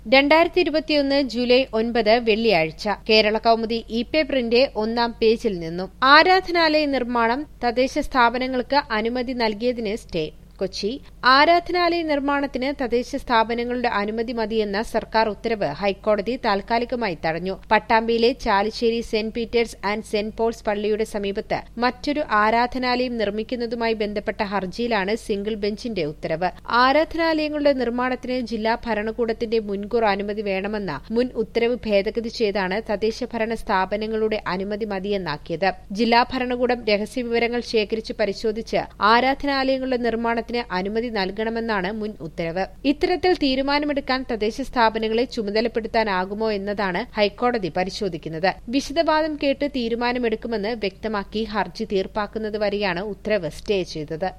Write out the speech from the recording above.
രണ്ടായിരത്തി ഇരുപത്തിയൊന്ന് ജൂലൈ ഒൻപത് വെള്ളിയാഴ്ച കേരള കൗമുദി ഇ പേപ്പറിന്റെ ഒന്നാം പേജിൽ നിന്നും ആരാധനാലയ നിർമ്മാണം തദ്ദേശ സ്ഥാപനങ്ങൾക്ക് അനുമതി നൽകിയതിന് സ്റ്റേ കൊച്ചി ആരാധനാലയ നിർമ്മാണത്തിന് തദ്ദേശ സ്ഥാപനങ്ങളുടെ അനുമതി മതിയെന്ന സർക്കാർ ഉത്തരവ് ഹൈക്കോടതി താൽക്കാലികമായി തടഞ്ഞു പട്ടാമ്പിയിലെ Chalissery saint Peter's and saint Paul's പള്ളിയുടെ സമീപത്ത് മറ്റൊരു ആരാധനാലയം നിർമ്മിക്കുന്നതുമായി ബന്ധപ്പെട്ട ഹർജിയിലാണ് സിംഗിൾ ബെഞ്ചിന്റെ ഉത്തരവ് ആരാധനാലയങ്ങളുടെ നിർമ്മാണത്തിന് ജില്ലാ ഭരണകൂടത്തിന്റെ മുൻകൂർ അനുമതി വേണമെന്ന മുൻ ഉത്തരവ് ഭേദഗതി ചെയ്താണ് തദ്ദേശ ഭരണ സ്ഥാപനങ്ങളുടെ അനുമതി മതിയെന്നാക്കിയത് ജില്ലാ ഭരണകൂടം രഹസ്യവിവരങ്ങൾ ശേഖരിച്ച് പരിശോധിച്ച് ആരാധനാലയങ്ങളുടെ നിർമ്മാണത്തിന് അനുമതി നൽകണമെന്നാണ് മുൻ ഉത്തരവ് ഇത്തരത്തിൽ തീരുമാനമെടുക്കാൻ തദ്ദേശ സ്ഥാപനങ്ങളെ ചുമതലപ്പെടുത്താനാകുമോ എന്നതാണ് ഹൈക്കോടതി പരിശോധിക്കുന്നത് വിശദവാദം കേട്ട് തീരുമാനമെടുക്കുമെന്ന് വ്യക്തമാക്കി ഹർജി തീർപ്പാക്കുന്നതുവരെയാണ് ഉത്തരവ് സ്റ്റേ ചെയ്തത്